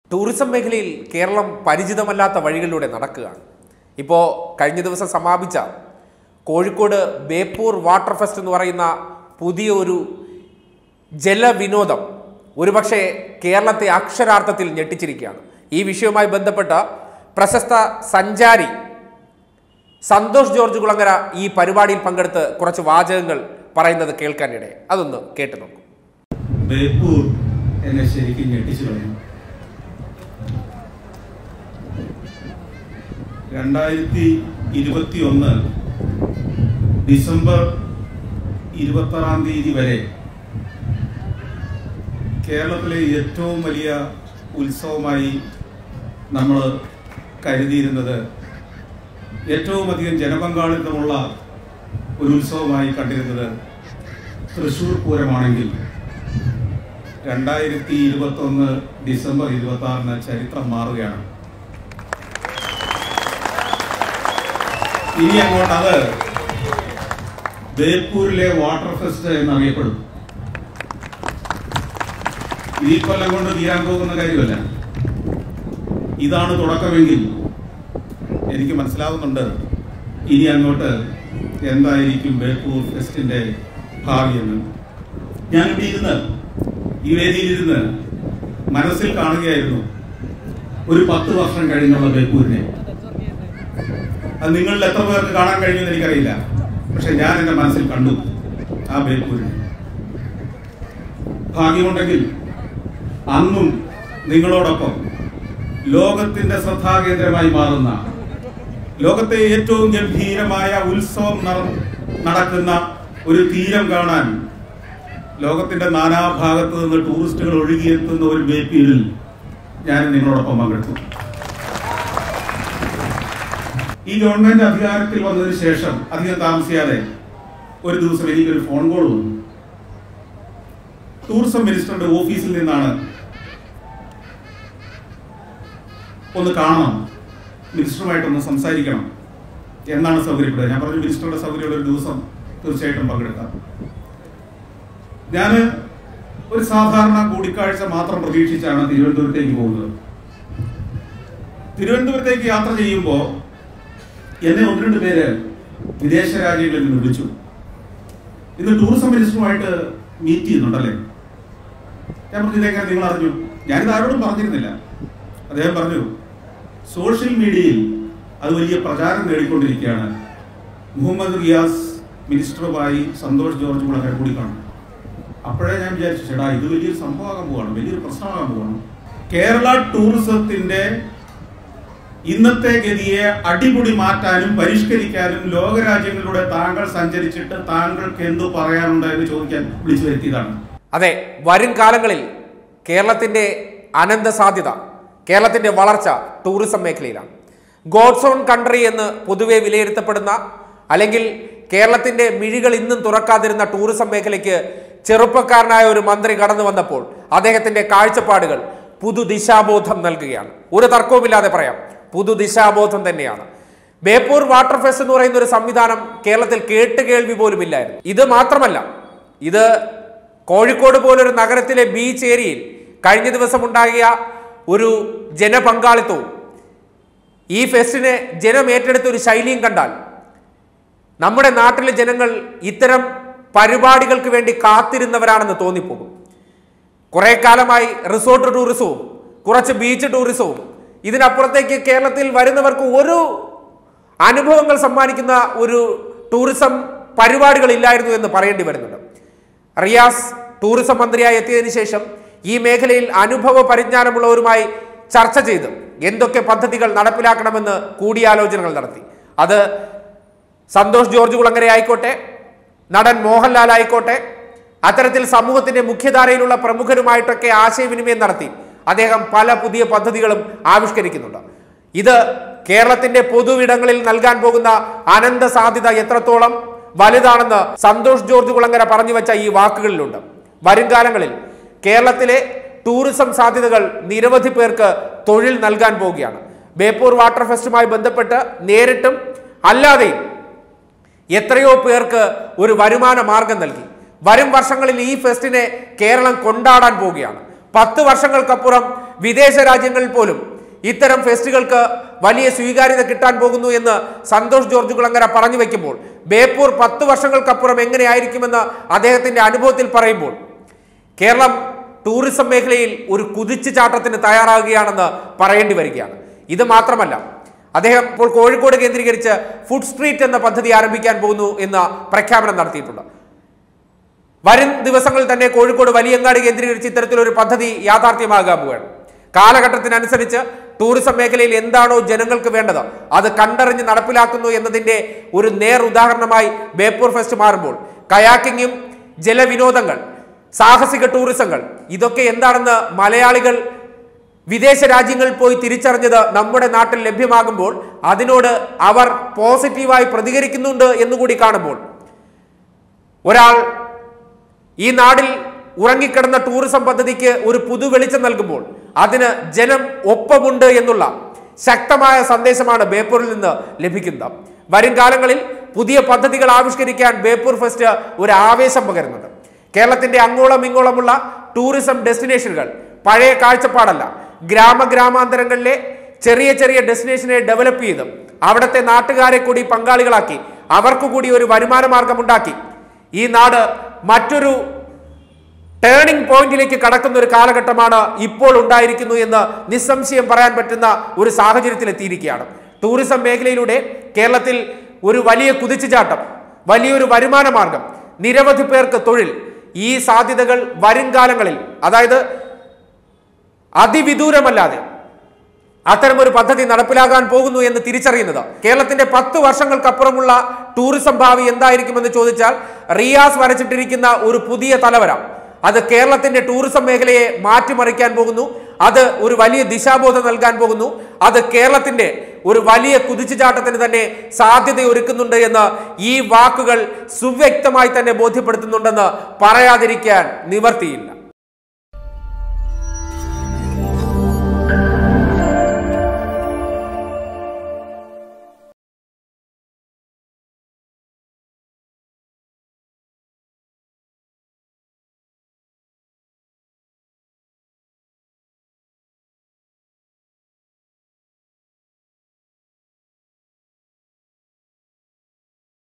tourism മേഖലയിൽ കേരളം പരിചിതമല്ലാത്ത വഴികളിലൂടെ നടക്കുകയാണ് ഇപ്പോൾ കഴിഞ്ഞ ദിവസം സമാപിച്ച കോഴിക്കോട് ബേപ്പൂർ വാട്ടർ ഫെസ്റ്റ് എന്ന് പറയുന്ന പുതിയ ഒരു ജലവിനോദം ഒരുപക്ഷെ കേരളത്തെ അക്ഷരാർത്ഥത്തിൽ ഞെട്ടിച്ചിരിക്കുകയാണ് ഈ വിഷയവുമായി ബന്ധപ്പെട്ട പ്രശസ്ത സഞ്ചാരി സന്തോഷ് ജോർജ് കുളങ്ങര ഈ പരിപാടിയിൽ പങ്കെടുത്ത് കുറച്ച് വാചകങ്ങൾ പറയുന്നത് കേൾക്കാനിടെ അതൊന്ന് കേട്ടു നോക്കൂ ബേപ്പൂർ എന്നെ ശരിക്കും ഞെട്ടിച്ചു കളഞ്ഞു രണ്ടായിരത്തി ഇരുപത്തി ഒന്ന് ഡിസംബർ ഇരുപത്താറാം തീയതി വരെ കേരളത്തിലെ ഏറ്റവും വലിയ ഉത്സവമായി നമ്മൾ കരുതിയിരുന്നത് ഏറ്റവും അധികം ജനപങ്കാളിത്തമുള്ള ഒരു ഉത്സവമായി കണ്ടിരുന്നത് തൃശൂർ പൂരമാണെങ്കിൽ രണ്ടായിരത്തി ഇരുപത്തി ഒന്ന് ഡിസംബർ ഇരുപത്തി ആറിന് ചരിത്രം മാറുകയാണ് ഇനി അങ്ങോട്ട് അത് ബേപ്പൂരിലെ വാട്ടർ ഫെസ്റ്റ് എന്നറിയപ്പെടും ഈ കൊല്ലം കൊണ്ട് തീരാൻ പോകുന്ന കാര്യമല്ല ഇതാണ് തുടക്കമെങ്കിൽ എനിക്ക് മനസ്സിലാവുന്നുണ്ട് ഇനി അങ്ങോട്ട് എന്തായിരിക്കും ബേപ്പൂർ ഫെസ്റ്റിന്റെ ഭാവി എന്ന് ഞാനിവിടെ ഇരുന്ന് ഈ വേദിയിലിരുന്ന് മനസ്സിൽ കാണുകയായിരുന്നു ഒരു പത്ത് വർഷം കഴിഞ്ഞുള്ള ബേപ്പൂരിനെ അത് നിങ്ങളിൽ എത്ര പേർക്ക് കാണാൻ കഴിഞ്ഞെന്ന് എനിക്കറിയില്ല പക്ഷെ ഞാൻ എന്റെ മനസ്സിൽ കണ്ടു ആ ബേപ്പൂരിനെ ഭാഗ്യമുണ്ടെങ്കിൽ അന്നും നിങ്ങളോടൊപ്പം ലോകത്തിന്റെ ശ്രദ്ധാകേന്ദ്രമായി മാറുന്ന ലോകത്തെ ഏറ്റവും ഗംഭീരമായ ഉത്സവം നട- നടക്കുന്ന ഒരു തീരം കാണാൻ ലോകത്തിന്റെ നാനാഭാഗത്ത് നിന്ന് ടൂറിസ്റ്റുകൾ ഒഴുകിയെത്തുന്ന ഒരു ബേപ്പീരിൽ ഞാൻ നിങ്ങളോടൊപ്പം പങ്കെടുത്തു ഈ ഗവൺമെന്റ് അധികാരത്തിൽ വന്നതിന് ശേഷം അധികം താമസിയാതെ ഒരു ദിവസം എനിക്കൊരു ഫോൺ കോൾ വന്നു ടൂറിസം മിനിസ്റ്ററുടെ ഓഫീസിൽ നിന്നാണ് ഒന്ന് കാണണം മിനിസ്റ്ററുമായിട്ടൊന്ന് സംസാരിക്കണം എന്നാണ് സൗകര്യപ്പെടുക ഞാൻ പറഞ്ഞു മിനിസ്റ്ററുടെ സൗകര്യമുള്ള ഒരു ദിവസം തീർച്ചയായിട്ടും പങ്കെടുക്കാം ഞാൻ ഒരു സാധാരണ കൂടിക്കാഴ്ച മാത്രം പ്രതീക്ഷിച്ചാണ് തിരുവനന്തപുരത്തേക്ക് പോകുന്നത് തിരുവനന്തപുരത്തേക്ക് യാത്ര ചെയ്യുമ്പോൾ എന്നെ ഒന്ന് രണ്ട് പേര് വിദേശ രാജ്യങ്ങളിൽ നിന്ന് വിളിച്ചു ഇന്ന് ടൂറിസം മിനിസ്റ്ററുമായിട്ട് മീറ്റ് ചെയ്യുന്നുണ്ടല്ലേ ഞാൻ പറഞ്ഞു ഇതെങ്ങനെ നിങ്ങൾ അറിഞ്ഞു ഞാനിത് ആരോടും പറഞ്ഞിരുന്നില്ല അദ്ദേഹം പറഞ്ഞു സോഷ്യൽ മീഡിയയിൽ അത് വലിയ പ്രചാരം നേടിക്കൊണ്ടിരിക്കുകയാണ് മുഹമ്മദ് റിയാസ് മിനിസ്റ്ററുമായി സന്തോഷ് ജോർജ് കുളങ്ങര കൂടി കാണും അപ്പോഴേ ഞാൻ വിചാരിച്ചു ചേട്ടാ ഇത് വലിയൊരു സംഭവമാകാൻ പോവാണ് വലിയൊരു പ്രശ്നമാകാൻ പോവാണ് കേരള ടൂറിസത്തിന്റെ ഇന്നത്തെ ഗതിയെ അടിമുടി മാറ്റാനും പരിഷ്കരിക്കാനും ലോകരാജ്യങ്ങളിലൂടെ താങ്കൾ സഞ്ചരിച്ചിട്ട് താങ്കൾക്ക് എന്തു പറയാനുണ്ട് എന്ന് ചോദിക്കാൻ വിളിച്ചു വരുത്തിയതാണ് അതെ വരും കാലങ്ങളിൽ കേരളത്തിൻ്റെ അനന്ത സാധ്യത കേരളത്തിൻ്റെ വളർച്ച ടൂറിസം മേഖലയിലാണ് ഗോഡ്സ് ഓൺ കൺട്രി എന്ന് പൊതുവെ വിലയിരുത്തപ്പെടുന്ന അല്ലെങ്കിൽ കേരളത്തിൻ്റെ മിഴികൾ ഇന്നും തുറക്കാതിരുന്ന ടൂറിസം മേഖലയ്ക്ക് ചെറുപ്പക്കാരനായ ഒരു മന്ത്രി കടന്നു വന്നപ്പോൾ അദ്ദേഹത്തിൻ്റെ കാഴ്ചപ്പാടുകൾ പുതുദിശാബോധം നൽകുകയാണ് ഒരു തർക്കവുമില്ലാതെ പറയാം പുതുദിശാബോധം തന്നെയാണ് ബേപ്പൂർ വാട്ടർ ഫെസ്റ്റ് എന്ന് പറയുന്ന ഒരു സംവിധാനം കേരളത്തിൽ കേട്ടുകേൾവി പോലും ഇല്ലായിരുന്നു ഇത് മാത്രമല്ല ഇത് കോഴിക്കോട് പോലൊരു നഗരത്തിലെ ബീച്ച് ഏരിയയിൽ കഴിഞ്ഞ ദിവസം ഉണ്ടാകിയ ഒരു ജനപങ്കാളിത്തവും ഈ ഫെസ്റ്റിനെ ജനം ഏറ്റെടുത്ത ഒരു ശൈലിയും കണ്ടാൽ നമ്മുടെ നാട്ടിലെ ജനങ്ങൾ ഇത്തരം പരിപാടികൾക്ക് വേണ്ടി കാത്തിരുന്നവരാണെന്ന് തോന്നിപ്പോകും കുറെ കാലമായി റിസോർട്ട് ടൂറിസവും കുറച്ച് ബീച്ച് ടൂറിസവും ഇതിനപ്പുറത്തേക്ക് കേരളത്തിൽ വരുന്നവർക്ക് ഒരു അനുഭവങ്ങൾ സമ്മാനിക്കുന്ന ഒരു ടൂറിസം പരിപാടികളില്ലായിരുന്നു എന്ന് പറയേണ്ടി വരുന്നുണ്ട് റിയാസ് ടൂറിസം മന്ത്രിയായി എത്തിയതിനു ശേഷം ഈ മേഖലയിൽ അനുഭവ പരിജ്ഞാനമുള്ളവരുമായി ചർച്ച ചെയ്ത് എന്തൊക്കെ പദ്ധതികൾ നടപ്പിലാക്കണമെന്ന് കൂടിയാലോചനകൾ നടത്തി അത് സന്തോഷ് ജോർജ് കുളങ്ങര ആയിക്കോട്ടെ നടൻ മോഹൻലാൽ ആയിക്കോട്ടെ അത്തരത്തിൽ സമൂഹത്തിന്റെ മുഖ്യധാരയിലുള്ള പ്രമുഖരുമായിട്ടൊക്കെ ആശയവിനിമയം നടത്തി അദ്ദേഹം പല പുതിയ പദ്ധതികളും ആവിഷ്കരിക്കുന്നുണ്ട് ഇത് കേരളത്തിന്റെ പൊതുവിടങ്ങളിൽ നൽകാൻ പോകുന്ന അനന്ത സാധ്യത എത്രത്തോളം വലുതാണെന്ന് സന്തോഷ് ജോർജ് കുളങ്ങര പറഞ്ഞു വെച്ച ഈ വാക്കുകളിലുണ്ട് വരും കാലങ്ങളിൽ കേരളത്തിലെ ടൂറിസം സാധ്യതകൾ നിരവധി പേർക്ക് തൊഴിൽ നൽകാൻ പോവുകയാണ് ബേപ്പൂർ വാട്ടർ ഫെസ്റ്റുമായി ബന്ധപ്പെട്ട് നേരിട്ടും അല്ലാതെയും എത്രയോ പേർക്ക് ഒരു വരുമാന മാർഗം നൽകി വരും വർഷങ്ങളിൽ ഈ ഫെസ്റ്റിനെ കേരളം കൊണ്ടാടാൻ പോവുകയാണ് പത്ത് വർഷങ്ങൾക്കപ്പുറം വിദേശ രാജ്യങ്ങളിൽ പോലും ഇത്തരം ഫെസ്റ്റുകൾക്ക് വലിയ സ്വീകാര്യത കിട്ടാൻ പോകുന്നു എന്ന് സന്തോഷ് ജോർജ് കുളങ്ങര പറഞ്ഞു വെക്കുമ്പോൾ ബേപ്പൂർ പത്ത് വർഷങ്ങൾക്കപ്പുറം എങ്ങനെയായിരിക്കുമെന്ന് അദ്ദേഹത്തിന്റെ അനുഭവത്തിൽ പറയുമ്പോൾ കേരളം ടൂറിസം മേഖലയിൽ ഒരു കുതിച്ചുചാട്ടത്തിന് തയ്യാറാകുകയാണെന്ന് പറയേണ്ടി വരികയാണ് ഇത് മാത്രമല്ല അദ്ദേഹം ഇപ്പോൾ കോഴിക്കോട് കേന്ദ്രീകരിച്ച് ഫുഡ് സ്ട്രീറ്റ് എന്ന പദ്ധതി ആരംഭിക്കാൻ പോകുന്നു എന്ന പ്രഖ്യാപനം നടത്തിയിട്ടുണ്ട് വരും ദിവസങ്ങളിൽ തന്നെ കോഴിക്കോട് വലിയങ്ങാടി കേന്ദ്രീകരിച്ച് ഇത്തരത്തിലൊരു പദ്ധതി യാഥാർത്ഥ്യമാകാൻ പോവുകയാണ് കാലഘട്ടത്തിനനുസരിച്ച് ടൂറിസം മേഖലയിൽ എന്താണോ ജനങ്ങൾക്ക് വേണ്ടത് അത് കണ്ടറിഞ്ഞ് നടപ്പിലാക്കുന്നു എന്നതിന്റെ ഒരു നേർ ഉദാഹരണമായി ബേപ്പൂർ ഫെസ്റ്റ് മാറുമ്പോൾ കയാക്കിങ്ങും ജലവിനോദങ്ങൾ സാഹസിക ടൂറിസങ്ങൾ ഇതൊക്കെ എന്താണെന്ന് മലയാളികൾ വിദേശ രാജ്യങ്ങളിൽ പോയി തിരിച്ചറിഞ്ഞത് നമ്മുടെ നാട്ടിൽ ലഭ്യമാകുമ്പോൾ അതിനോട് അവർ പോസിറ്റീവായി പ്രതികരിക്കുന്നുണ്ട് എന്നുകൂടി കാണുമ്പോൾ ഒരാൾ ഈ നാടിൽ ഉറങ്ങിക്കിടന്ന ടൂറിസം പദ്ധതിക്ക് ഒരു പുതു വെളിച്ചം നൽകുമ്പോൾ അതിന് ജനം ഒപ്പമുണ്ട് എന്നുള്ള ശക്തമായ സന്ദേശമാണ് ബേപ്പൂരിൽ നിന്ന് ലഭിക്കുന്നത് വരും കാലങ്ങളിൽ പുതിയ പദ്ധതികൾ ആവിഷ്കരിക്കാൻ ബേപ്പൂർ ഫെസ്റ്റ് ഒരു ആവേശം പകരുന്നുണ്ട് കേരളത്തിന്റെ അങ്ങോളം ഇങ്ങോളമുള്ള ടൂറിസം ഡെസ്റ്റിനേഷനുകൾ പഴയ കാഴ്ചപ്പാടല്ല ഗ്രാമഗ്രാമാന്തരങ്ങളിലെ ചെറിയ ചെറിയ ഡെസ്റ്റിനേഷനെ ഡെവലപ്പ് ചെയ്ത് അവിടുത്തെ നാട്ടുകാരെ കൂടി പങ്കാളികളാക്കി അവർക്ക് കൂടി ഒരു വരുമാന മാർഗമുണ്ടാക്കി ഈ നാട് മറ്റൊരു ടേണിംഗ് പോയിന്റിലേക്ക് കടക്കുന്ന ഒരു കാലഘട്ടമാണ് ഇപ്പോൾ ഉണ്ടായിരിക്കുന്നു എന്ന് നിസ്സംശയം പറയാൻ പറ്റുന്ന ഒരു സാഹചര്യത്തിൽ എത്തിയിരിക്കുകയാണ് ടൂറിസം മേഖലയിലൂടെ കേരളത്തിൽ ഒരു വലിയ കുതിച്ചുചാട്ടം വലിയൊരു വരുമാന മാർഗം നിരവധി പേർക്ക് തൊഴിൽ ഈ സാധ്യതകൾ വരും കാലങ്ങളിൽ അതായത് അതിവിദൂരമല്ലാതെ അത്തരമൊരു പദ്ധതി നടപ്പിലാകാൻ പോകുന്നു എന്ന് തിരിച്ചറിയുന്നത് കേരളത്തിന്റെ പത്ത് വർഷങ്ങൾക്കപ്പുറമുള്ള ടൂറിസം ഭാവി എന്തായിരിക്കുമെന്ന് ചോദിച്ചാൽ റിയാസ് വരച്ചിട്ടിരിക്കുന്ന ഒരു പുതിയ തലവര അത് കേരളത്തിന്റെ ടൂറിസം മേഖലയെ മാറ്റിമറിക്കാൻ പോകുന്നു അത് ഒരു വലിയ ദിശാബോധം നൽകാൻ പോകുന്നു അത് കേരളത്തിന്റെ ഒരു വലിയ കുതിച്ചുചാട്ടത്തിന് തന്നെ സാധ്യതയൊരുക്കുന്നുണ്ട് എന്ന് ഈ വാക്കുകൾ സുവ്യക്തമായി തന്നെ ബോധ്യപ്പെടുത്തുന്നുണ്ടെന്ന് പറയാതിരിക്കാൻ നിവർത്തിയില്ല